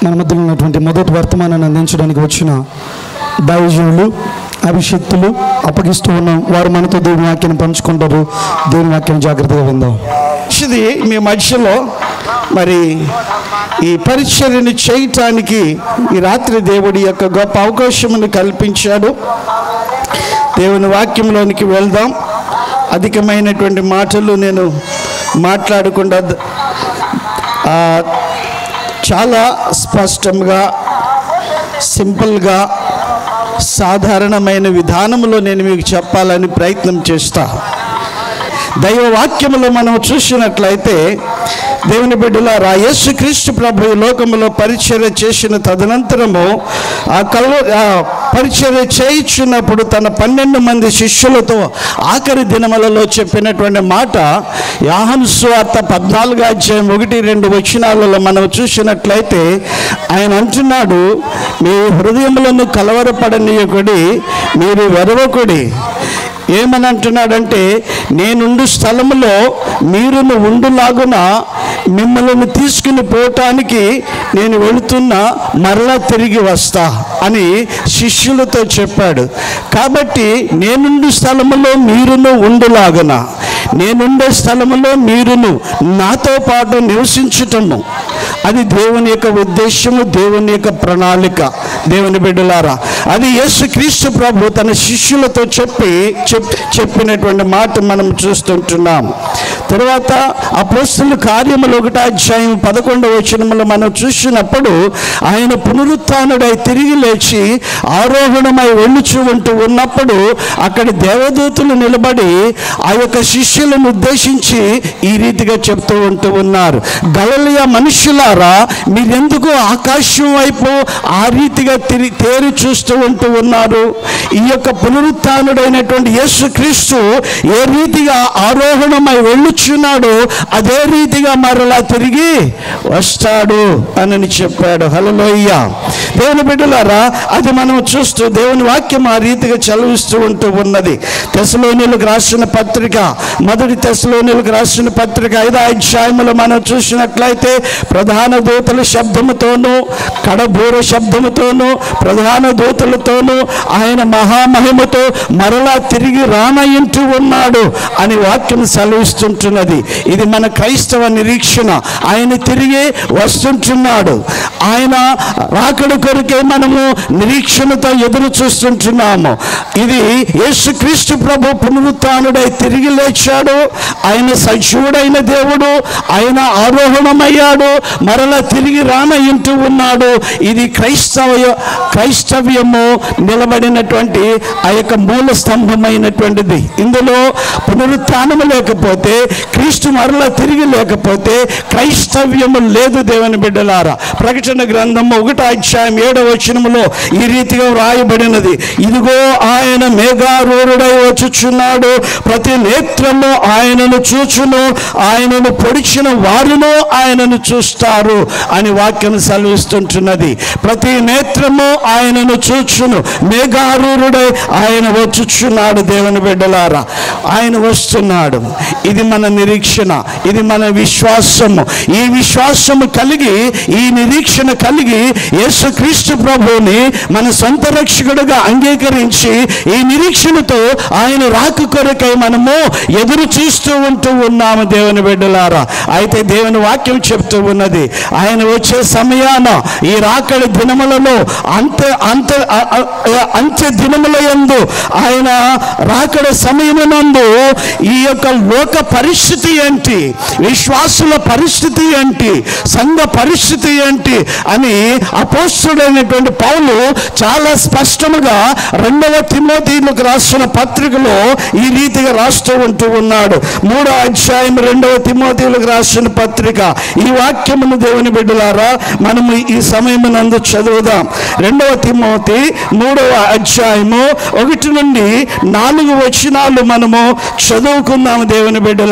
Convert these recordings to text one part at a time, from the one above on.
మన మధ్యలో ఉన్నటువంటి మొదటి వర్తమానాన్ని అందించడానికి వచ్చిన దైవజనులు అభిషక్తులు అప్పగిస్తూ ఉన్నాం వారు మనతో దేవుని వాక్యాన్ని పంచుకుంటారు దేవుని వాక్యం జాగ్రత్తగా విందాం ఇది మీ మధ్యలో మరి ఈ పరిచర్యను చేయటానికి ఈ రాత్రి దేవుడి యొక్క గొప్ప అవకాశమును కల్పించాడు దేవుని వాక్యంలోనికి వెళ్దాం అధికమైనటువంటి మాటలు నేను మాట్లాడకుండా ద- ఆ, చాలా స్పష్టంగా సింపుల్గా సాధారణమైన విధానంలో నేను మీకు చెప్పాలని ప్రయత్నం చేస్తా దైవ వాక్యములో మనం చూసినట్లయితే దేవుని బిడ్డలారా యేసుక్రీస్తు ప్రభు ఈ లోకములో పరిచర్య చేసిన తదనంతరము ఆ కల్వ ఆ పరిచర్య చేయించున్నప్పుడు తన పన్నెండు మంది శిష్యులతో ఆఖరి దినములలో చెప్పినటువంటి మాట యాహన్ సువార్త పద్నాలుగు అధ్యాయం ఒకటి రెండు వచనాలలో మనం చూసినట్లయితే ఆయన అంటున్నాడు మీ హృదయములను కలవరపడనీయకుడి మీరు వెరవకుడి ఏమని అంటున్నాడంటే నేనుండు స్థలములో మీరును ఉండులాగున మిమ్మల్ని తీసుకుని పోవటానికి నేను వెళుతున్నా మరలా తిరిగి వస్తా అని శిష్యులతో చెప్పాడు కాబట్టి నేనుండు స్థలములో మీరును ఉండులాగున నేనుండే స్థలములో మీరును నాతో పాటు నివసించటము అది దేవుని యొక్క ఉద్దేశము దేవుని యొక్క ప్రణాళిక దేవుని బిడ్డలారా అది యేసుక్రీస్తు ప్రభు తన శిష్యులతో చెప్పి చెప్ చెప్పినటువంటి మాట మనం చూస్తుంటున్నాం తర్వాత అపోస్తుల కార్యములు ఒకటో అధ్యాయం పదకొండవ వచనములు మనం చూసినప్పుడు ఆయన పునరుత్డై తిరిగి లేచి ఆరోహణమై వెళ్ళుచు ఉంటూ ఉన్నప్పుడు అక్కడ దేవదూతులు నిలబడి ఆ యొక్క శిష్యులను ఉద్దేశించి ఈ రీతిగా చెప్తూ ఉంటూ ఉన్నారు గలలియ మనుషులారా మీరెందుకు ఆకాశం వైపు ఆ రీతిగా తిరిగి తేరి చూస్తూ ఉంటూ ఉన్నారు ఈ యొక్క పునరుత్డైనటువంటి యేసుక్రీస్తు ఏ రీతిగా ఆరోహణమై వెళ్ళుచున్నాడో అదే రీతిగా మరలా తిరిగి వస్తాడు అని చెప్పాడు హలలోయ్య దేవుని బిడ్డలారా అది మనం చూస్తూ దేవుని వాక్యం ఆ రీతిగా చదివిస్తూ ఉంటూ ఉన్నది తెసలోనిలకు రాసిన పత్రిక మొదటి తెసలోనిలకు రాసిన పత్రిక ఐదో అధ్యాయములు మనం చూసినట్లయితే ప్రధాన దూతల శబ్దముతోనూ కడబూర శబ్దముతోనూ ప్రధాన దూతలతోనూ ఆయన మహామహిమతో మరలా తిరిగి రానయింటూ ఉన్నాడు అని వాక్యం సెలవిస్తుంటున్నది ఇది మన క్రైస్తవ నిరీక్షణ ఆయన తిరిగి వస్తుంటున్నాడు ఆయన రాకడ కొరకే మనము నిరీక్షణతో ఎదురు చూస్తుంటున్నాము ఇది యేసుక్రీస్తు ప్రభు పునరుత్డై తిరిగి లేచాడు ఆయన సజీవుడైన దేవుడు ఆయన ఆరోహణమయ్యాడు మరలా తిరిగి రానయింటూ ఉన్నాడు ఇది క్రైస్తవ క్రైస్తవ్యము నిలబడినటువంటి ఆ యొక్క మూల స్తంభమైనటువంటిది ఇందులో పునరుత్నము లేకపోతే క్రీస్తు మరలా తిరిగి లేకపోతే క్రైస్తవ్యము లేదు దేవుని బిడ్డలారా ప్రకటన గ్రంథము ఒకటో అధ్యాయం ఏడవ వచనములో ఈ రీతిగా వ్రాయబడినది ఇదిగో ఆయన మేఘారూరుడై వచ్చుచున్నాడు ప్రతి నేత్రము ఆయనను చూచును ఆయనను పొడిచిన వారిలో ఆయనను చూస్తారు అని వాక్యం సెలవిస్తుంటున్నది ప్రతి నేత్రము ఆయనను చూచును మేఘారూరుడై ఆయన వచ్చుచున్నాడు దేవుని బిడ్డలారా ఆయన వస్తున్నాడు ఇది మన నిరీక్షణ ఇది మన విశ్వాసము ఈ విశ్వాసము కలిగి ఈ నిరీక్షణ కలిగి యేసుక్రీస్తు ప్రభువుని మన సొంత రక్షకుడుగా అంగీకరించి ఈ నిరీక్షణతో ఆయన రాక కొరకై మనము ఎదురు చూస్తూ ఉంటూ ఉన్నాము దేవుని బిడ్డలారా అయితే దేవుని వాక్యం చెప్తూ ఉన్నది ఆయన వచ్చే సమయాన ఈ రాకడి దినములలో అంత అంత అ- అ- అంత్య దినముల యందు ఆయన రాకడ సమయమునందు ఈ యొక్క లోక పరిస్థితి ఏంటి విశ్వాసుల పరిస్థితి ఏంటి సంఘ పరిస్థితి ఏంటి అని అపోస్తుడైనటువంటి పౌలు చాలా స్పష్టముగా రెండవ తిమోతిలకు రాసిన పత్రికలో ఈ రీతిగా రాస్తూ ఉంటూ ఉన్నాడు మూడో అధ్యాయం రెండవ తిమోతిలకు రాసిన పత్రిక ఈ వాక్యమును దేవుని బిడ్డలారా మనము ఈ సమయమునందు చదువుదాం రెండవ తిమోతి మూడవ అధ్యాయము ఒకటి నుండి నాలుగు వచనాలు మనము చదువుకుందాము దేవుని బిడ్డలారా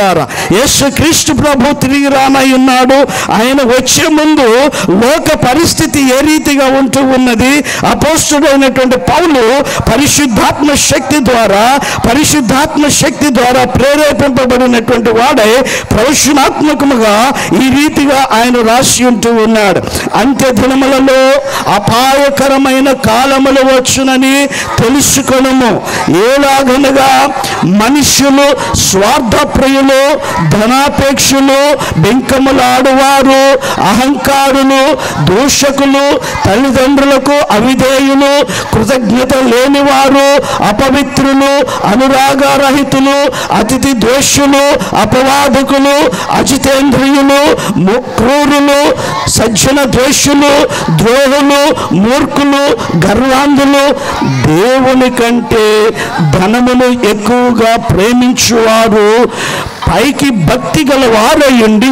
బిడ్డలారా యేసు క్రీస్తు ప్రభు తిరిగి రానై ఉన్నాడు ఆయన వచ్చే ముందు లోక పరిస్థితి ఏ రీతిగా ఉంటూ ఉన్నది అపోస్తుడైనటువంటి పౌలు పరిశుద్ధాత్మ శక్తి ద్వారా పరిశుద్ధాత్మ శక్తి ద్వారా ప్రేరేపింపబడినటువంటి వాడై ప్రవచనాత్మకముగా ఈ రీతిగా ఆయన రాసి ఉంటూ ఉన్నాడు అంత్య దినములలో అపాయకరమైన కాలములు వచ్చునని తెలుసుకొనము ఏలాగనగా మనుషులు స్వార్థప్రియులు ధనాపేక్షలు బెంకములాడువారు అహంకారులు దూషకులు తల్లిదండ్రులకు అవిధేయులు కృతజ్ఞత లేనివారు అపవిత్రులు అనురాగరహితులు అతిథి దోషులు అపవాదకులు అజితేంద్రియులు ము- క్రూరులు సజ్జన ద్వేషులు ద్రోహులు మూర్ఖులు గర్వాంధులు దేవుని కంటే ధనమును ఎక్కువగా ప్రేమించువారు పైకి భక్తి గల వారయుండి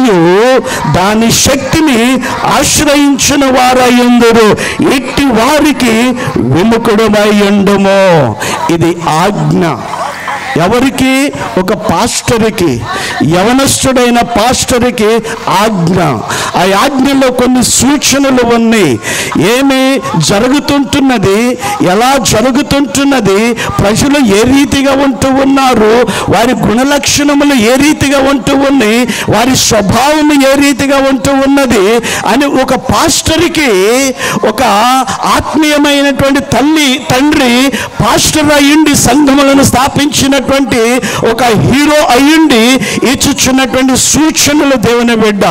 దాని శక్తిని ఆశ్రయించిన వారయుందరు ఇట్టి వారికి విముఖుడమై ఉండము ఇది ఆజ్ఞ ఎవరికి ఒక పాస్టర్కి యవనస్తుడైన పాస్టర్కి ఆజ్ఞ ఆ ఆజ్ఞలో కొన్ని సూచనలు ఉన్నాయి ఏమి జరుగుతుంటున్నది ఎలా జరుగుతుంటున్నది ప్రజలు ఏ రీతిగా ఉంటూ ఉన్నారు వారి గుణలక్షణములు ఏ రీతిగా ఉంటూ ఉన్నాయి వారి స్వభావం ఏ రీతిగా ఉంటూ ఉన్నది అని ఒక పాస్టర్కి ఒక ఆత్మీయమైనటువంటి తల్లి తండ్రి పాస్టర్ అయ్యుండి సంఘములను స్థాపించినటువంటి ఒక హీరో అయ్యుండి ఇచ్చుచున్నటువంటి సూచనలు దేవుని బిడ్డ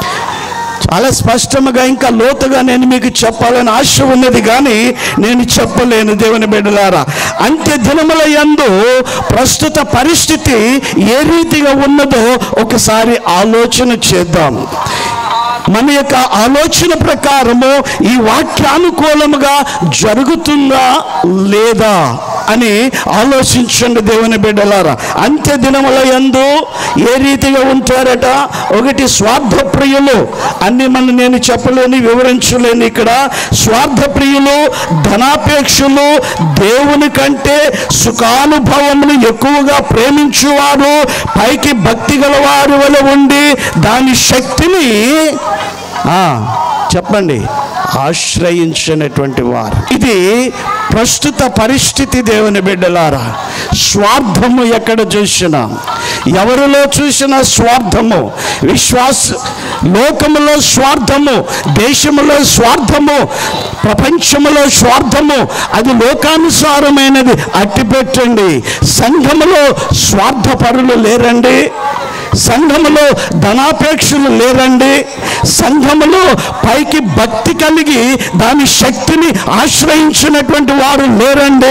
చాలా స్పష్టంగా ఇంకా లోతుగా నేను మీకు చెప్పాలని ఆశ ఉన్నది కానీ నేను చెప్పలేను దేవుని బిడ్డలారా అంత్య దినముల యందు ప్రస్తుత పరిస్థితి ఏ రీతిగా ఉన్నదో ఒకసారి ఆలోచన చేద్దాం మన యొక్క ఆలోచన ప్రకారము ఈ వాక్యానుకూలముగా జరుగుతుందా లేదా అని ఆలోచించండి దేవుని బిడ్డలారా అంత్య దినముల యందు ఏ రీతిగా ఉంటారట ఒకటి స్వార్థప్రియులు అన్ని మన నేను చెప్పలేని వివరించలేని ఇక్కడ స్వార్థప్రియులు ధనాపేక్షలు దేవుని కంటే సుఖానుభవములు ఎక్కువగా ప్రేమించువారు పైకి భక్తి గలవారు వల్ల ఉండి దాని శక్తిని ఆ, చెప్పండి ఆశ్రయించినటువంటి వారు ఇది ప్రస్తుత పరిస్థితి దేవుని బిడ్డలారా స్వార్థము ఎక్కడ చూసినా ఎవరిలో చూసినా స్వార్థము విశ్వాస లోకములో స్వార్థము దేశములో స్వార్థము ప్రపంచములో స్వార్థము అది లోకానుసారమైనది అట్టిపెట్టండి సంఘములో స్వార్థపరులు లేరండి సంఘములో ధనాపేక్షలు లేరండి సంఘములో పైకి భక్తి కలిగి దాని శక్తిని ఆశ్రయించినటువంటి వారు లేరండి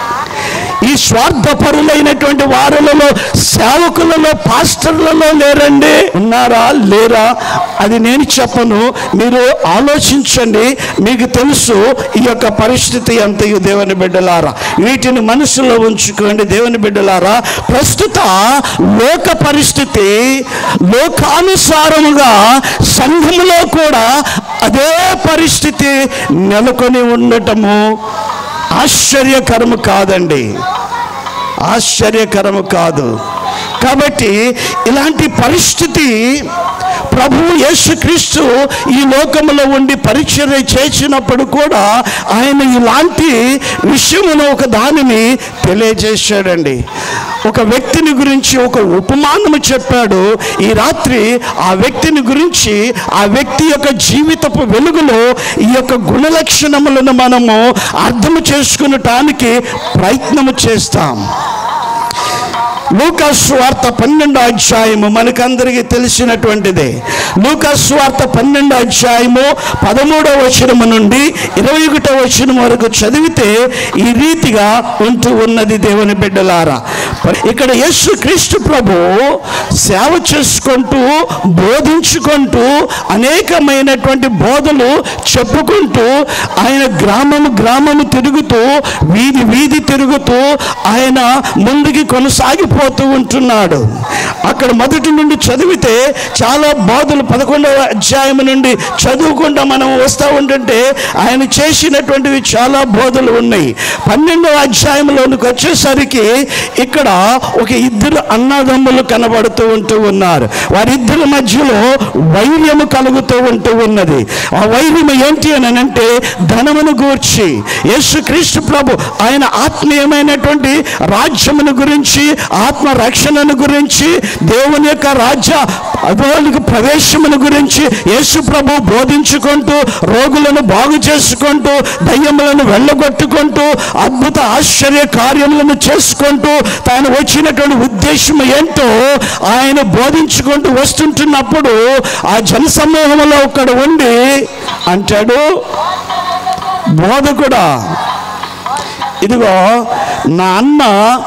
ఈ స్వార్థపరులైనటువంటి వారులలో సేవకులలో పాస్టర్లలో లేరండి ఉన్నారా లేరా అది నేను చెప్పను మీరు ఆలోచించండి మీకు తెలుసు ఈ యొక్క పరిస్థితి అంతయు దేవుని బిడ్డలారా వీటిని మనసులో ఉంచుకోండి దేవుని బిడ్డలారా ప్రస్తుత లోక పరిస్థితి లోకానుసారముగా సంఘములో కూడా అదే పరిస్థితి నెలకొని ఉండటము ఆశ్చర్యకరము కాదండి ఆశ్చర్యకరము కాదు కాబట్టి ఇలాంటి పరిస్థితి ప్రభువు యేసుక్రీస్తు ఈ లోకములో ఉండి పరిచర్య చేసినప్పుడు కూడా ఆయన ఇలాంటి విషయమును ఒక దానిని తెలియజేశాడండి ఒక వ్యక్తిని గురించి ఒక ఉపమానము చెప్పాడు ఈ రాత్రి ఆ వ్యక్తిని గురించి ఆ వ్యక్తి యొక్క జీవితపు వెలుగులో ఈ యొక్క గుణలక్షణములను మనము అర్థము చేసుకునటానికి ప్రయత్నము చేస్తాం లూకాసు వార్త పన్నెండో అధ్యాయము మనకందరికీ తెలిసినటువంటిదే లూకాసు వార్త పన్నెండో అధ్యాయము పదమూడవ వచనము నుండి ఇరవై ఒకటో వచనం వరకు చదివితే ఈ రీతిగా ఉంటూ ఉన్నది దేవుని బిడ్డలారా ఇక్కడ యేసు క్రీస్తు ప్రభు సేవ చేసుకుంటూ బోధించుకుంటూ అనేకమైనటువంటి బోధలు చెప్పుకుంటూ ఆయన గ్రామము గ్రామము తిరుగుతూ వీధి వీధి తిరుగుతూ ఆయన ముందుకి కొనసాగిపోతూ ఉంటున్నాడు అక్కడ మొదటి నుండి చదివితే చాలా బాధలు పదకొండవ అధ్యాయం నుండి చదువుకుంటా మనం వస్తూ ఉంటుంటే ఆయన చేసినటువంటివి చాలా బోధలు ఉన్నాయి పన్నెండవ అధ్యాయంలోనికి వచ్చేసరికి ఇక్కడ ఒక ఇద్దరు అన్నదమ్ములు కనబడుతూ ఉంటూ ఉన్నారు వారిద్దరి మధ్యలో వైర్యము కలుగుతూ ఉంటూ ఉన్నది ఆ వైర్యము ఏంటి అని అంటే ధనమును గూర్చి యేసుక్రీస్తు ప్రభు ఆయన ఆత్మీయమైనటువంటి రాజ్యమును గురించి ఆత్మ రక్షణను గురించి దేవుని యొక్క రాజ్య అధోలిక ప్రవేశమును గురించి యేసు ప్రభు బోధించుకుంటూ రోగులను బాగు చేసుకుంటూ దయ్యములను వెళ్ళగొట్టుకుంటూ అద్భుత ఆశ్చర్య కార్యములను చేసుకుంటూ తాను వచ్చినటువంటి ఉద్దేశం ఏంటో ఆయన బోధించుకుంటూ వస్తుంటున్నప్పుడు ఆ జనసమూహంలో ఒకడు ఉండి అంటాడు బోధకుడా ఇదిగో నా అన్న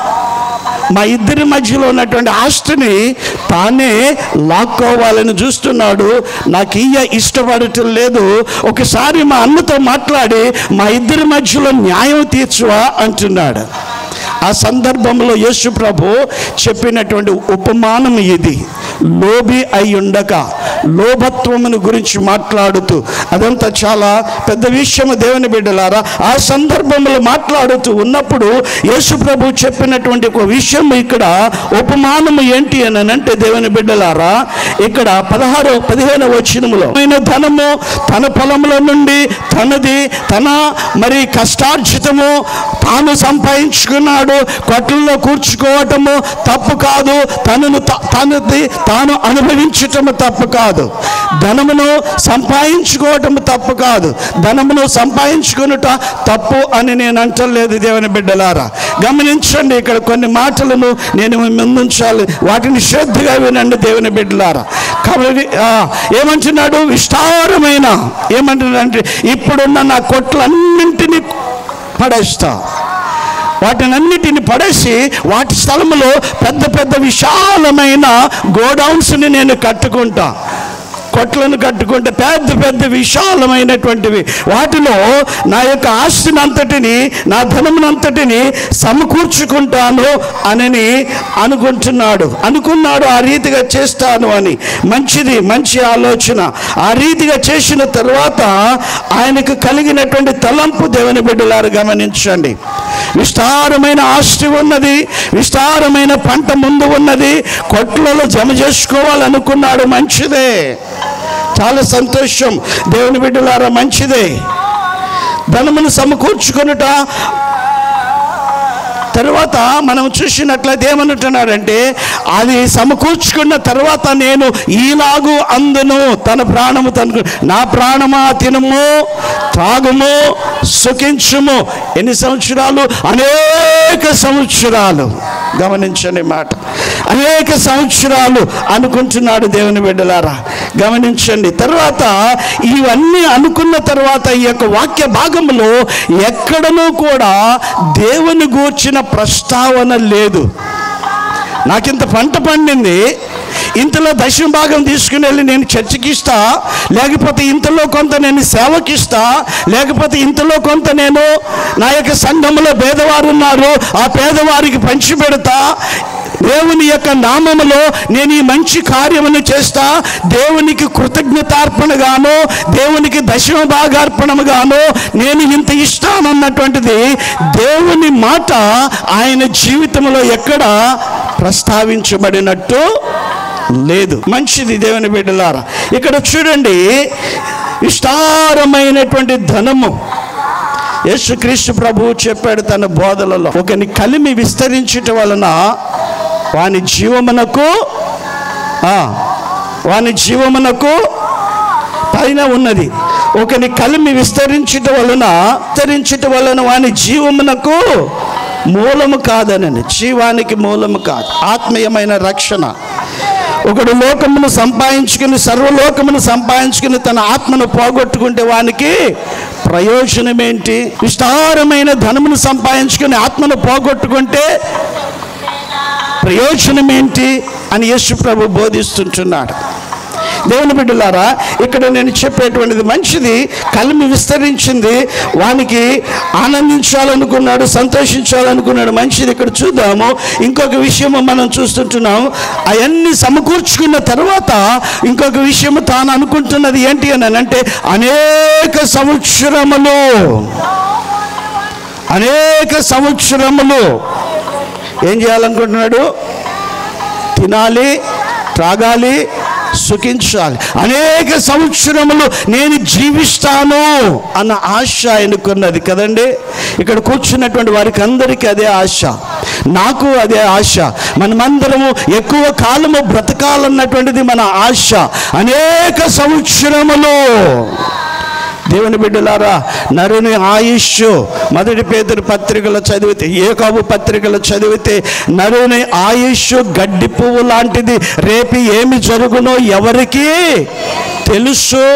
మా ఇద్దరి మధ్యలో ఉన్నటువంటి ఆస్తిని తానే లాక్కోవాలని చూస్తున్నాడు నాకు ఇయ్య ఇష్టపడటం లేదు ఒకసారి మా అన్నతో మాట్లాడి మా ఇద్దరి మధ్యలో న్యాయం తీర్చువా అంటున్నాడు ఆ సందర్భంలో యేసు ప్రభు చెప్పినటువంటి ఉపమానం ఇది లోబి అయి ఉండక లోభత్వమును గురించి మాట్లాడుతూ అదంతా చాలా పెద్ద విషయం దేవుని బిడ్డలారా ఆ సందర్భంలో మాట్లాడుతూ ఉన్నప్పుడు యేసు ప్రభు చెప్పినటువంటి ఒక విషయం ఇక్కడ ఉపమానము ఏంటి అని అంటే దేవుని బిడ్డలారా ఇక్కడ పదహారు పదిహేను వచ్చినములో ఆయన ధనము తన పొలముల నుండి తనది తన మరి కష్టార్జితము తాను సంపాదించుకున్నాడు కొట్లలో కూర్చుకోవటము తప్పు కాదు తనను త- తనది తాను అనుభవించటము తప్పు కాదు ధనమును సంపాదించుకోవటము తప్పు కాదు ధనమును సంపాదించుకునుట తప్పు అని నేను అంటలేదు దేవుని బిడ్డలారా గమనించండి ఇక్కడ కొన్ని మాటలను నేను మీ ముందుంచాలి వాటిని శ్రద్ధగా వినండి దేవుని బిడ్డలారా కాబట్టి ఆ, ఏమంటున్నాడు విస్తారమైన ఏమంటున్నాడంటే ఇప్పుడున్న నా కొట్లన్నింటినీ పడేస్తా వాటినన్నిటిని పడేసి వాటి స్థలంలో పెద్ద పెద్ద విశాలమైన గోడౌన్స్ని నేను కట్టుకుంటా కొట్లను కట్టుకుంటే పెద్ద పెద్ద విశాలమైనటువంటివి వాటిలో నా యొక్క ఆస్తిని అంతటిని నా ధనమునంతటిని సమకూర్చుకుంటాను అని అనుకుంటున్నాడు అనుకున్నాడు ఆ రీతిగా చేస్తాను అని మంచిది మంచి ఆలోచన ఆ రీతిగా చేసిన తర్వాత ఆయనకు కలిగినటువంటి తలంపు దేవుని బిడ్డలారు గమనించండి విస్తారమైన ఆస్తి ఉన్నది విస్తారమైన పంట ముందు ఉన్నది కొట్లలో జమ చేసుకోవాలనుకున్నాడు మంచిదే చాలా సంతోషం దేవుని బిడ్డలారా మంచిదే ధనమును సమకూర్చుకొనుట తర్వాత మనం చూసినట్లయితే ఏమంటున్నాడంటే అది సమకూర్చుకున్న తర్వాత నేను ఈలాగు అందును తన ప్రాణము తనకు నా ప్రాణమా తినము త్రాగుము సుఖించుము ఎన్ని సంవత్సరాలు అనేక సంవత్సరాలు గమనించండి మాట అనేక సంవత్సరాలు అనుకుంటున్నాడు దేవుని బిడ్డలారా గమనించండి తర్వాత ఇవన్నీ అనుకున్న తర్వాత ఈ యొక్క వాక్య భాగంలో ఎక్కడనూ కూడా దేవుని గూర్చిన ప్రస్తావన లేదు నాకింత పంట పండింది ఇంతలో దశమ భాగం తీసుకుని వెళ్ళి నేను చర్చికి ఇస్తా లేకపోతే ఇంతలో కొంత నేను సేవకిస్తా లేకపోతే ఇంతలో కొంత నేను నా యొక్క సంఘంలో పేదవారు ఉన్నారు ఆ పేదవారికి పంచి పెడతా దేవుని యొక్క నామములో నేను ఈ మంచి కార్యమును చేస్తా దేవునికి కృతజ్ఞతార్పణగాను దేవునికి దశమ భాగార్పణముగాను నేను ఇంత ఇస్తానన్నటువంటిది దేవుని మాట ఆయన జీవితంలో ఎక్కడ ప్రస్తావించబడినట్టు లేదు మంచిది దేవుని బిడ్డలారా ఇక్కడ చూడండి విస్తారమైనటువంటి ధనము యేసుక్రీస్తు ప్రభువు చెప్పాడు తన బోధలలో ఒకని కలిమి విస్తరించుట వలన వాని జీవమునకు ఆ, వాని జీవమునకు పైన ఉన్నది ఒకని కలిమి విస్తరించుట వలన విస్తరించుట వలన వాని జీవమునకు మూలము కాదనని జీవానికి మూలము కాదు ఆత్మీయమైన రక్షణ ఒకడు లోకమును సంపాదించుకుని సర్వలోకమును సంపాదించుకుని తన ఆత్మను పోగొట్టుకుంటే వానికి ప్రయోజనం ఏంటి విస్తారమైన ధనమును సంపాదించుకుని ఆత్మను పోగొట్టుకుంటే ప్రయోజనం ఏంటి అని యేసు ప్రభు బోధిస్తుంటున్నాడు దేవుని బిడ్డలారా ఇక్కడ నేను చెప్పేటువంటిది మంచిది కలిమి విస్తరించింది వానికి ఆనందించాలనుకున్నాడు సంతోషించాలనుకున్నాడు మంచిది ఇక్కడ చూద్దాము ఇంకొక విషయము మనం చూస్తుంటున్నాం అవన్నీ సమకూర్చుకున్న తర్వాత ఇంకొక విషయము తాను అనుకుంటున్నది ఏంటి అని అంటే అనేక సంవత్సరములు అనేక సంవత్సరములు ఏం చేయాలనుకుంటున్నాడు తినాలి త్రాగాలి సుఖించాలి అనేక సంవత్సరములు నేను జీవిస్తాను అన్న ఆశ ఆయనకున్నది కదండి ఇక్కడ కూర్చున్నటువంటి వారికి అందరికీ అదే ఆశ నాకు అదే ఆశ మనమందరము ఎక్కువ కాలము బ్రతకాలన్నటువంటిది మన ఆశ అనేక సంవత్సరములు దేవుని బిడ్డలారా నరుని ఆయుష్ మొదటి పేదరి పత్రికలు చదివితే ఏకాబు పత్రికలు చదివితే నరుని ఆయుష్ గడ్డి పువ్వు లాంటిది రేపు ఏమి జరుగునో ఎవరికి తెలుసు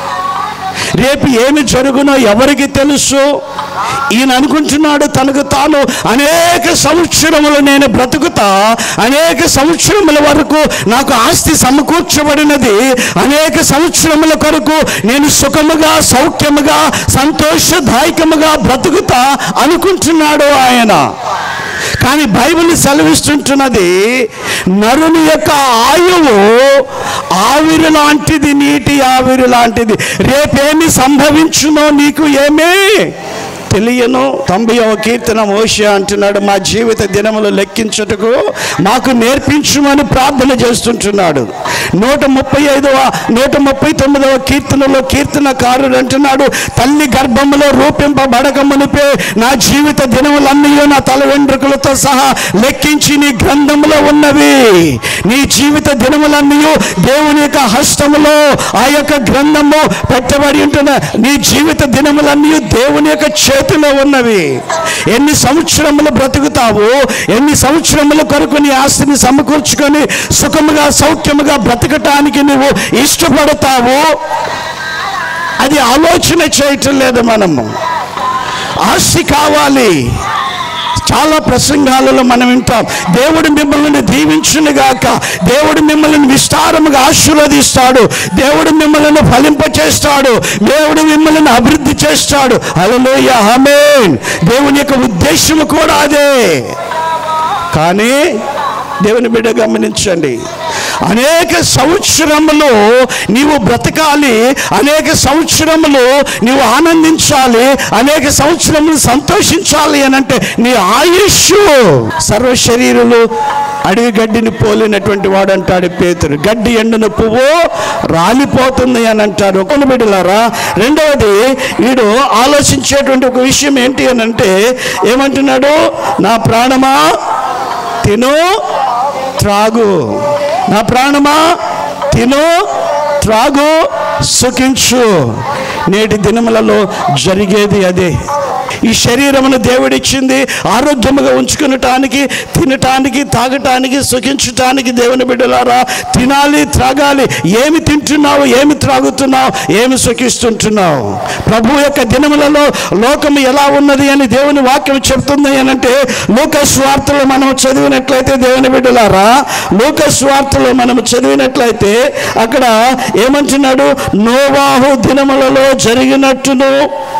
రేపు ఏమి జరుగునో ఎవరికి తెలుసు ఈయన అనుకుంటున్నాడు తనకు తాను అనేక సంవత్సరములు నేను బ్రతుకుతా అనేక సంవత్సరముల వరకు నాకు ఆస్తి సమకూర్చబడినది అనేక సంవత్సరముల కొరకు నేను సుఖముగా సౌఖ్యముగా సంతోషదాయకముగా బ్రతుకుతా అనుకుంటున్నాడు ఆయన కానీ బైబిల్ సెలవిస్తుంటున్నది నరుని యొక్క ఆయువు ఆవిరి లాంటిది నీటి ఆవిరి లాంటిది రేపేమి సంభవించునో నీకు ఏమీ తెలియను తొంభైవ కీర్తన మోషే అంటున్నాడు మా జీవిత దినములు లెక్కించుటకు మాకు నేర్పించుమని ప్రార్థన చేస్తుంటున్నాడు నూట ముప్పై ఐదవ నూట ముప్పై తొమ్మిదవ కీర్తనలో కీర్తనకారుడు అంటున్నాడు తల్లి గర్భములో రూపింపబడక మునిపే నా జీవిత దినములన్నీ నా తల వెంట్రుకలతో సహా లెక్కించి నీ గ్రంథములో ఉన్నవి నీ జీవిత దినములన్నీ దేవుని యొక్క హస్తములో ఆ యొక్క గ్రంథము పెట్టబడి ఉంటున్న నీ జీవిత దినములన్నీ దేవుని యొక్క చేతిలో ఉన్నవి ఎన్ని సంవత్సరములు బ్రతుకుతావు ఎన్ని సంవత్సరముల కొరకు నీ ఆస్తిని సమకూర్చుకొని సుఖముగా సౌఖ్యముగా బ్రతకటానికి నువ్వు ఇష్టపడతావు అది ఆలోచన చేయటం లేదు మనము ఆస్తి కావాలి చాలా ప్రసంగాలలో మనం వింటాం దేవుడు మిమ్మల్ని దీవించునుగాక దేవుడు మిమ్మల్ని విస్తారముగా ఆశీర్వదిస్తాడు దేవుడు మిమ్మల్ని ఫలింపచేస్తాడు దేవుడు మిమ్మల్ని అభివృద్ధి చేస్తాడు హల్లెలూయ ఆమేన్ దేవుని యొక్క ఉద్దేశం కూడా అదే కానీ దేవుని బిడ్డ గమనించండి అనేక సంవత్సరములు నీవు బ్రతకాలి అనేక సంవత్సరములు నీవు ఆనందించాలి అనేక సంవత్సరములు సంతోషించాలి అని అంటే నీ ఆయుష్ సర్వ శరీరులు అడవి గడ్డిని పోలినటువంటి వాడు అంటాడు పేతురు గడ్డి ఎండిన పువ్వు రాలిపోతుంది అని అంటారు కొన్ని బిడ్డలారా రెండవది వీడు ఆలోచించేటువంటి ఒక విషయం ఏంటి అని అంటే ఏమంటున్నాడు నా ప్రాణమా తిను త్రాగు నా ప్రాణమా తిను త్రాగు సుఖించు నేటి దినములలో జరిగేది అదే ఈ శరీరమును దేవుడిచ్చింది ఆరోగ్యముగా ఉంచుకునటానికి తినటానికి తాగటానికి సుఖించటానికి దేవుని బిడ్డలారా తినాలి త్రాగాలి ఏమి తింటున్నావు ఏమి త్రాగుతున్నావు ఏమి సుఖిస్తుంటున్నావు ప్రభు యొక్క దినములలో లోకము ఎలా ఉన్నది అని దేవుని వాక్యం చెప్తుంది అని అంటే లోకస్వార్తలో మనం చదివినట్లయితే దేవుని బిడ్డలారా లోకస్వార్తలో మనం చదివినట్లయితే అక్కడ ఏమంటున్నాడు నోవాహు దినములలో జరిగినట్టును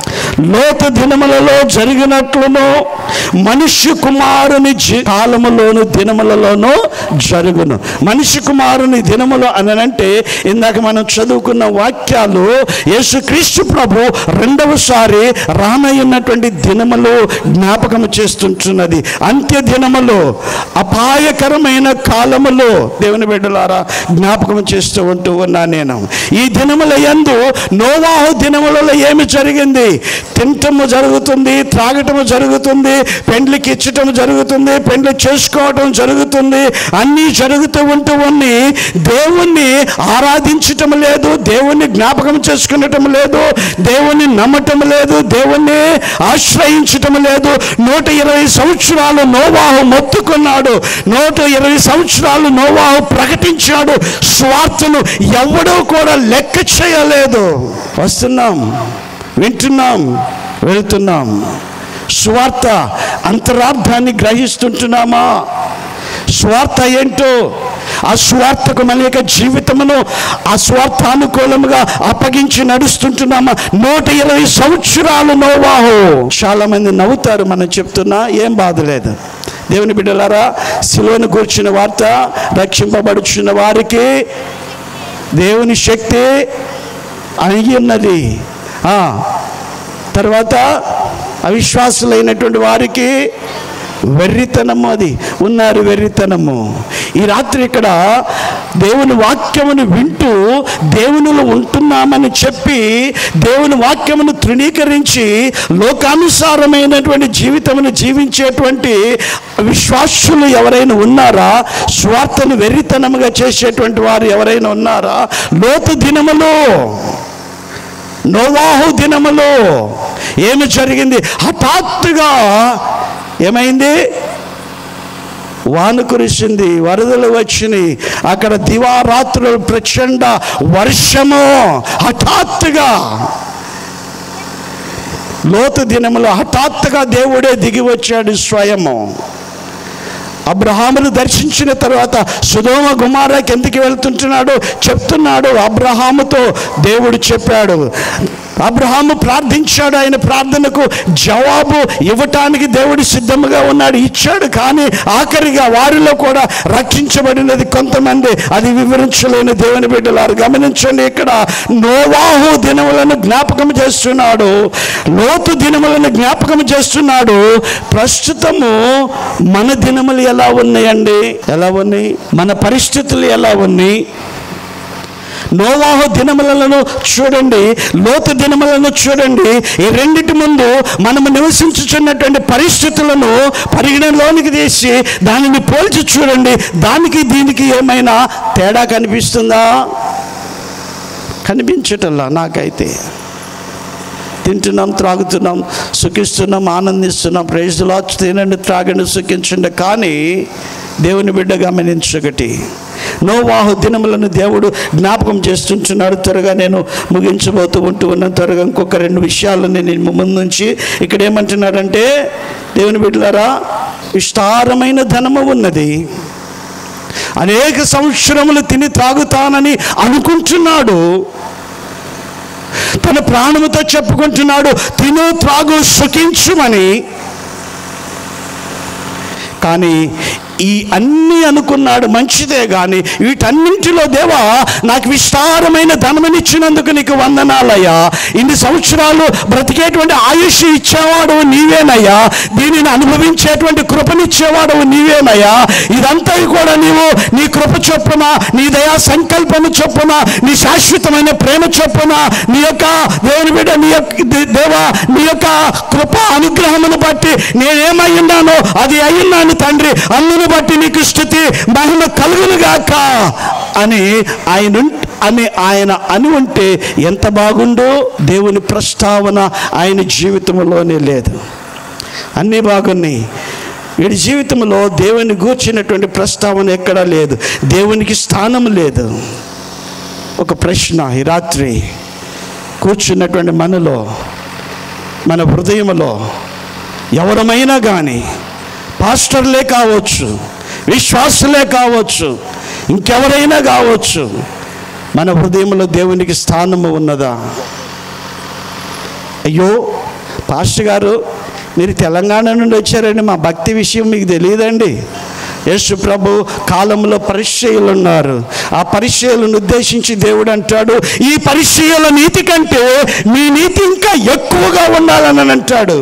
లోత దినములలో జరిగినట్లును మనుష్య కుమారుని జీ- కాలములోను దినములలోనూ జరుగును మనిషి కుమారుని దినములు అనంటే ఇందాక మనం చదువుకున్న వాక్యాలు యేసుక్రీస్తు ప్రభు రెండవసారి రానయ్యున్నటువంటి దినములు జ్ఞాపకం చేస్తుంటున్నది అంత్య దినములు అపాయకరమైన కాలములు దేవుని బిడ్డలారా జ్ఞాపకం చేస్తూ ఉంటూ ఉన్నా నేను ఈ దినముల యందు నోవాహు దినములలో ఏమి జరిగింది తినటము జరుగుతుంది త్రాగటము జరుగుతుంది పెండ్లికి ఇచ్చటం జరుగుతుంది పెండ్లి చేసుకోవటం జరుగుతుంది అన్నీ జరుగుతూ ఉంటూ ఉన్ని దేవుణ్ణి ఆరాధించటం లేదు దేవుణ్ణి జ్ఞాపకం చేసుకునటం లేదు దేవుణ్ణి నమ్మటం లేదు దేవుణ్ణి ఆశ్రయించటం లేదు నూట ఇరవై సంవత్సరాలు నోవాహు మొత్తుకున్నాడు నూట ఇరవై సంవత్సరాలు నోవాహు ప్రకటించాడు స్వార్థను ఎవడూ కూడా లెక్క చేయలేదు వస్తున్నాం వింటున్నాం వెళ్తున్నాం స్వార్థ అంతరార్థాన్ని గ్రహిస్తుంటున్నామా స్వార్థ ఏంటో ఆ స్వార్థకు మన యొక్క జీవితమును ఆ స్వార్థానుకూలముగా అప్పగించి నడుస్తుంటున్నామా నూట ఇరవై సంవత్సరాలు నోవాహు చాలా మంది నవ్వుతారు మనం చెప్తున్నా ఏం బాధ లేదు దేవుని బిడ్డలారా శిలోను కూర్చున్న వార్త రక్షింపబడుచున్న వారికి దేవుని శక్తి అణిగి ఉన్నది ఆ, తర్వాత అవిశ్వాసులైనటువంటి వారికి వెర్రితనము అది ఉన్నారు వెర్రితనము ఈ రాత్రి ఇక్కడ దేవుని వాక్యమును వింటూ దేవునిలో ఉంటున్నామని చెప్పి దేవుని వాక్యమును తృణీకరించి లోకానుసారమైనటువంటి జీవితమును జీవించేటువంటి విశ్వాసులు ఎవరైనా ఉన్నారా స్వార్థను వెర్రితనముగా చేసేటువంటి వారు ఎవరైనా ఉన్నారా లోతు దినములో నోవాహు దినములో ఏమి జరిగింది హఠాత్తుగా ఏమైంది వాన కురిసింది వరదలు వచ్చినాయి అక్కడ దివారాత్రులు ప్రచండ వర్షము హఠాత్తుగా లోతు దినములో హఠాత్తుగా దేవుడే దిగి వచ్చాడు స్వయము అబ్రహామును దర్శించిన తర్వాత సుధోమ గుమారాకి ఎందుకు వెళ్తుంటున్నాడు చెప్తున్నాడు అబ్రహాముతో దేవుడు చెప్పాడు అబ్రహాము ప్రార్థించాడు ఆయన ప్రార్థనకు జవాబు ఇవ్వటానికి దేవుడు సిద్ధంగా ఉన్నాడు ఇచ్చాడు కానీ ఆఖరిగా వారిలో కూడా రక్షించబడినది కొంతమంది అది వివరించలేని దేవుని బిడ్డలారు గమనించండి ఇక్కడ నోవాహు దినములను జ్ఞాపకం చేస్తున్నాడు లోతు దినములను జ్ఞాపకం చేస్తున్నాడు ప్రస్తుతము మన దినములు ఎలా ఉన్నాయండి ఎలా ఉన్నాయి మన పరిస్థితులు ఎలా ఉన్నాయి నోవాహు దినములను చూడండి లోతు దినములను చూడండి ఈ రెండిటి ముందు మనము నివసించుచున్నటువంటి పరిస్థితులను పరిగణలోనికి తీసి దానిని పోల్చి చూడండి దానికి దీనికి ఏమైనా తేడా కనిపిస్తుందా కనిపించటల్లా నాకైతే తింటున్నాం త్రాగుతున్నాం సుఖిస్తున్నాం ఆనందిస్తున్నాం ప్రేజులా తినండి త్రాగండి సుఖించండి కానీ దేవుని బిడ్డ గమనించగటి నోవాహు దినములను దేవుడు జ్ఞాపకం చేస్తుంటున్నాడు త్వరగా నేను ముగించబోతూ ఉంటూ ఉన్నాను త్వరగా ఇంకొక రెండు విషయాలను నేను ముందు నుంచి ఇక్కడ ఏమంటున్నాడంటే దేవుని బిడ్డలారా విస్తారమైన ధనము ఉన్నది అనేక సంవత్సరములు తిని త్రాగుతానని అనుకుంటున్నాడు తన ప్రాణముతో చెప్పుకుంటున్నాడు తిను త్రాగు సుఖించుమని కానీ ఈ అన్నీ అనుకున్నాడు మంచిదే కానీ వీటన్నింటిలో దేవా నాకు విస్తారమైన ధనమనిచ్చినందుకు నీకు వందనాలయ్యా ఇన్ని సంవత్సరాలు బ్రతికేటువంటి ఆయుష్ ఇచ్చేవాడు నీవేనయ్యా దీనిని అనుభవించేటువంటి కృపనిచ్చేవాడు నీవేనయ్యా ఇదంతా కూడా నీవు నీ కృప చొప్పున నీ దయా సంకల్పము చొప్పున నీ శాశ్వతమైన ప్రేమ చొప్పున నీ యొక్క దేవుని బిడ్డ నీ యొక్క దే- దేవా నీ యొక్క కృప అనుగ్రహమును బట్టి నేనేమై ఉన్నానో అది అయ్యున్నాను తండ్రి అందును బట్టి నీకు స్థుతి మహిమ కలుగునుగాక అని ఆయన ఉం- అని ఆయన అని ఉంటే ఎంత బాగుండో దేవుని ప్రస్తావన ఆయన జీవితంలోనే లేదు అన్నీ బాగున్నాయి వీడి జీవితంలో దేవుని గూర్చినటువంటి ప్రస్తావన ఎక్కడా లేదు దేవునికి స్థానం లేదు ఒక ప్రశ్న ఈ రాత్రి కూర్చున్నటువంటి మనలో మన హృదయంలో ఎవరమైనా కానీ పాస్టర్లే కావచ్చు విశ్వాసులే కావచ్చు ఇంకెవరైనా కావచ్చు మన హృదయంలో దేవునికి స్థానము ఉన్నదా అయ్యో పాస్టర్ గారు మీరు తెలంగాణ నుండి వచ్చారండి మా భక్తి విషయం మీకు తెలియదండి యేసు ప్రభు కాలంలో పరిచయులు ఉన్నారు ఆ పరిచయులను ఉద్దేశించి దేవుడు అంటాడు ఈ పరిచయుల నీతి కంటే మీ నీతి ఇంకా ఎక్కువగా ఉండాలని అంటాడు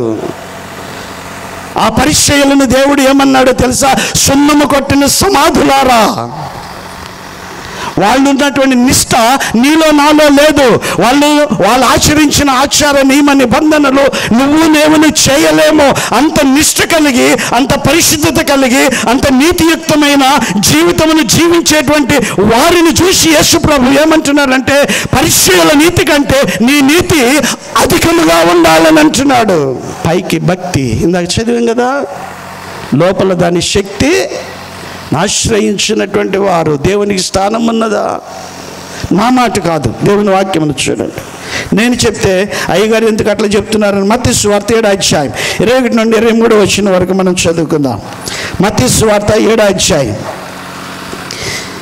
ఆ పరిచయులను దేవుడు ఏమన్నాడో తెలుసా సున్నము కొట్టిన సమాధులారా వాళ్ళు ఉన్నటువంటి నిష్ట నీలో నాలో లేదు వాళ్ళు వాళ్ళు ఆచరించిన ఆచార నియమ నిబంధనలు నువ్వు నేను చేయలేము అంత నిష్ట కలిగి అంత పరిశుద్ధత కలిగి అంత నీతియుక్తమైన జీవితమును జీవించేటువంటి వారిని చూసి యేసు ప్రభు ఏమంటున్నారంటే పరిచయాల నీతి కంటే నీ నీతి అధికముగా ఉండాలని అంటున్నాడు పైకి భక్తి ఇందాక చదివాం కదా లోపల దాని శక్తి ఆశ్రయించినటువంటి వారు దేవునికి స్థానం ఉన్నదా నా మాట కాదు దేవుని వాక్యమును చూడండి నేను చెప్తే అయ్యగారు ఎందుకు అట్లా చెప్తున్నారని మత్తి స్వార్థ ఏడు అధ్యాయం ఇరవై ఒకటి నుండి ఇరవై మూడు వచ్చిన వరకు మనం చదువుకుందాం మత్తి స్వార్థ ఏడు అధ్యాయం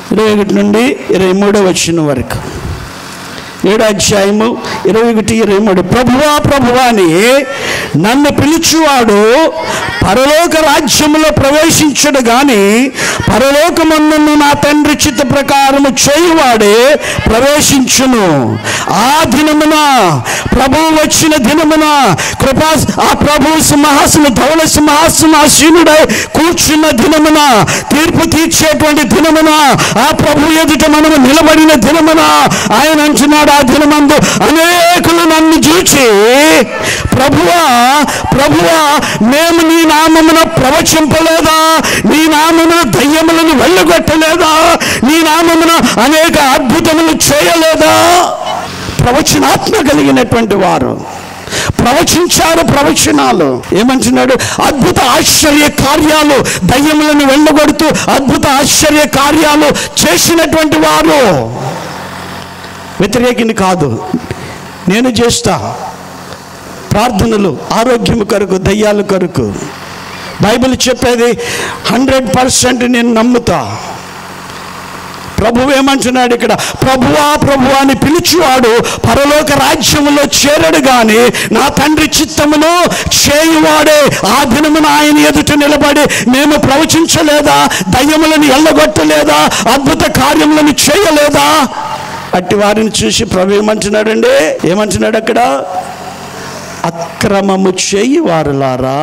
ఇరవై ఒకటి నుండి ఇరవై మూడో వచ్చిన వరకు ఏడో అధ్యాయము ఇరవై ఒకటి ఇరవై మూడు ప్రభువా ప్రభువా అని నన్ను పిలుచువాడు పరలోక రాజ్యములో ప్రవేశించడు గాని పరలోకమందున్న నా తండ్రి చిత్త ప్రకారము చేయువాడే ప్రవేశించును ఆ దినమున ప్రభువు వచ్చిన దినమున కృపా ఆ ప్రభు సింహాసన ధవల సింహాసనాసీనుడై కూర్చున్న దినమున తీర్పు తీర్చేటువంటి దినమున ఆ ప్రభు ఎదుట మనము నిలబడిన దినమున ఆయన అంటున్నాడు ఆ దినమందు అనేకులు నన్ను చూచి ప్రభువా ప్రభువా మేము నీ నామమున ప్రవచింపలేదా నీ నామమున దయ్యములను వెళ్ళగొట్టలేదా నీ నామమున అనేక అద్భుతములు చేయలేదా ప్రవచనాత్మ కలిగినటువంటి వారు ప్రవచించారు ప్రవచనాలు ఏమంటున్నాడు అద్భుత ఆశ్చర్య కార్యాలు దయ్యములను వెళ్ళగొడుతూ అద్భుత ఆశ్చర్య కార్యాలు చేసినటువంటి వారు వ్యతిరేకిని కాదు నేను చేస్తా ప్రార్థనలు ఆరోగ్యం కొరకు దయ్యాల కొరకు బైబిల్ చెప్పేది హండ్రెడ్ పర్సెంట్ నేను నమ్ముతా ప్రభు ఏమంటున్నాడు ఇక్కడ ప్రభువా ప్రభువా అని పిలిచివాడు పరలోక రాజ్యములో చేరడు గాని నా తండ్రి చిత్తమును చేయువాడే ఆ దినమున ఆయన ఎదుట నిలబడి మేము ప్రవచించలేదా దయ్యములను ఎల్లగొట్టలేదా అద్భుత కార్యములను చేయలేదా అట్టి వారిని చూసి ప్రభు ఏమంటున్నాడండి ఏమంటున్నాడు అక్కడ అక్రమము చేయి వారులారా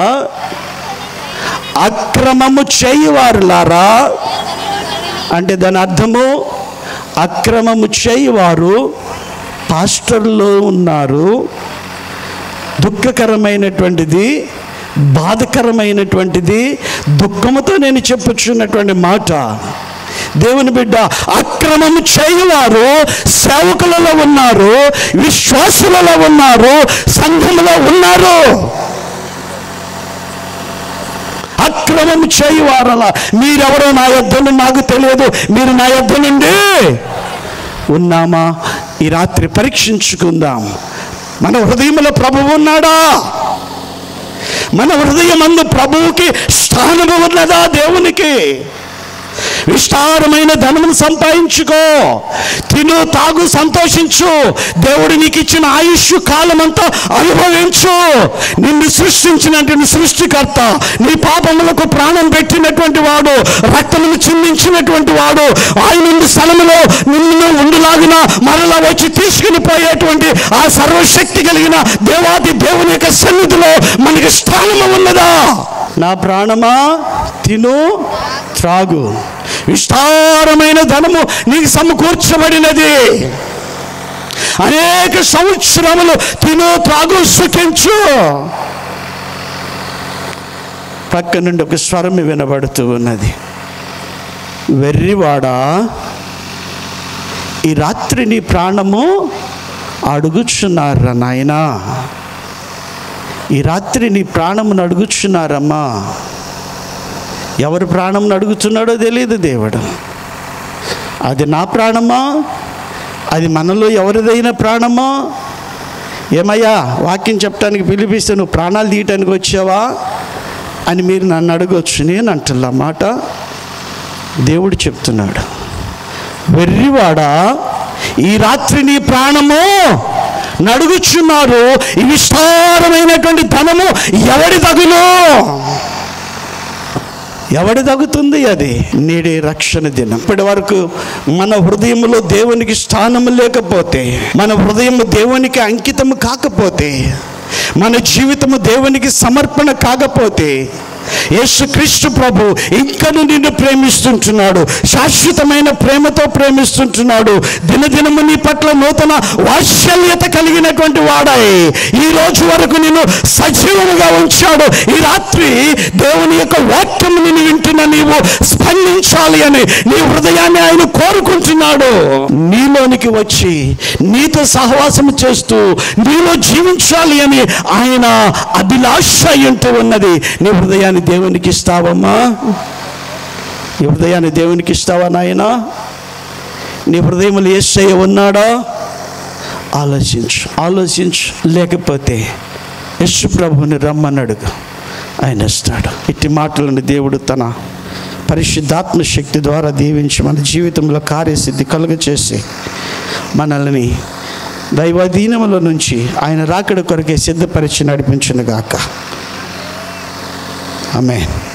అక్రమము చేయి వారులారా అంటే దాని అర్థము అక్రమము చేయువారు పాస్టర్లో ఉన్నారు దుఃఖకరమైనటువంటిది బాధకరమైనటువంటిది దుఃఖముతో నేను చెప్పుచున్నటువంటి మాట దేవుని బిడ్డ అక్రమము చేయువారు సేవకులలో ఉన్నారు విశ్వాసులలో ఉన్నారు సంఘములో ఉన్నారు అక్రమం చేయువారలా మీరెవరో నా యొద్దను నాకు తెలియదు మీరు నా యొద్ద నుండి ఉన్నామా ఈ రాత్రి పరీక్షించుకుందాం మన హృదయంలో ప్రభువు ఉన్నాడా మన హృదయమందు ప్రభువుకి స్థానము ఉన్నదా దేవునికి విస్తారమైన ధనమును సంపాదించుకో తిను తాగు సంతోషించు దేవుడు నీకు ఇచ్చిన ఆయుష్ కాలమంతా అనుభవించు నిన్ను సృష్టించినటువంటి సృష్టికర్త నీ పాపములకు ప్రాణం పెట్టినటువంటి వాడు రక్తమును చిందించినటువంటి వాడు ఆయన ఉంది స్థలములో నిన్ను ఉండులాగిన మరలా వచ్చి తీసుకుని పోయేటువంటి ఆ సర్వశక్తి కలిగిన దేవాది దేవుని యొక్క సన్నిధిలో మనకి స్థానము ఉన్నదా నా ప్రాణమా తిను త్రాగు విస్తారమైన ధనము నీకు సమకూర్చబడినది అనేక సంవత్సరములు తిను త్రాగు సుఖించు పక్క నుండి ఒక స్వరం వినబడుతూ ఉన్నది వెర్రివాడా ఈ రాత్రి నీ ప్రాణము అడుగుచున్నారా నాయనా ఈ రాత్రి నీ ప్రాణమును అడుగుచున్నారమ్మా ఎవరి ప్రాణం అడుగుతున్నాడో తెలియదు దేవుడు అది నా ప్రాణమా అది మనలో ఎవరిదైన ప్రాణమా ఏమయ్యా వాక్యం చెప్పడానికి పిలిపిస్తే నువ్వు ప్రాణాలు తీయటానికి వచ్చావా అని మీరు నన్ను అడగవచ్చు నేను అంటున్నా మాట దేవుడు చెప్తున్నాడు వెర్రివాడా ఈ రాత్రి నీ ప్రాణము నడుగుచున్నారు ఈ విస్తారమైనటువంటి ధనము ఎవడి తగులు ఎవడి తగ్గుతుంది అది నేడే రక్షణ దినం ఇప్పటి వరకు మన హృదయంలో దేవునికి స్థానం లేకపోతే మన హృదయం దేవునికి అంకితం కాకపోతే మన జీవితము దేవునికి సమర్పణ కాకపోతే యేసుక్రీస్తు ప్రభు ఇంకను నిన్ను ప్రేమిస్తుంటున్నాడు శాశ్వతమైన ప్రేమతో ప్రేమిస్తుంటున్నాడు దినదినము నీ పట్ల నూతన వాత్సల్యత కలిగినటువంటి వాడాయి ఈ రోజు వరకు నిన్ను సజీవముగా ఉంచాడు ఈ రాత్రి దేవుని యొక్క వాక్యం నిన్ను వింటున్న నీవు స్పందించాలి అని నీ హృదయాన్ని ఆయన కోరుకుంటున్నాడు నీలోనికి వచ్చి నీతో సహవాసం చేస్తూ నీలో జీవించాలి అని ఆయన అభిలాష అంటూ ఉన్నది నీ హృదయాన్ని దేవునికి ఇస్తావమ్మా నీ హృదయాన్ని దేవునికి ఇస్తావా నాయనా నీ హృదయంలో ఏసయ్య ఉన్నాడా ఆలోచించు ఆలోచించు లేకపోతే యశు ప్రభుని రమ్మని అడుగు ఆయన ఇస్తాడు ఇట్టి మాటలను దేవుడు తన పరిశుద్ధాత్మ శక్తి ద్వారా దీవించి మన జీవితంలో కార్యసిద్ధి కలుగచేసి మనల్ని దైవాధీనముల నుంచి ఆయన రాకడ కొరకే సిద్ధపరిచి నడిపించునుగాక ఆమె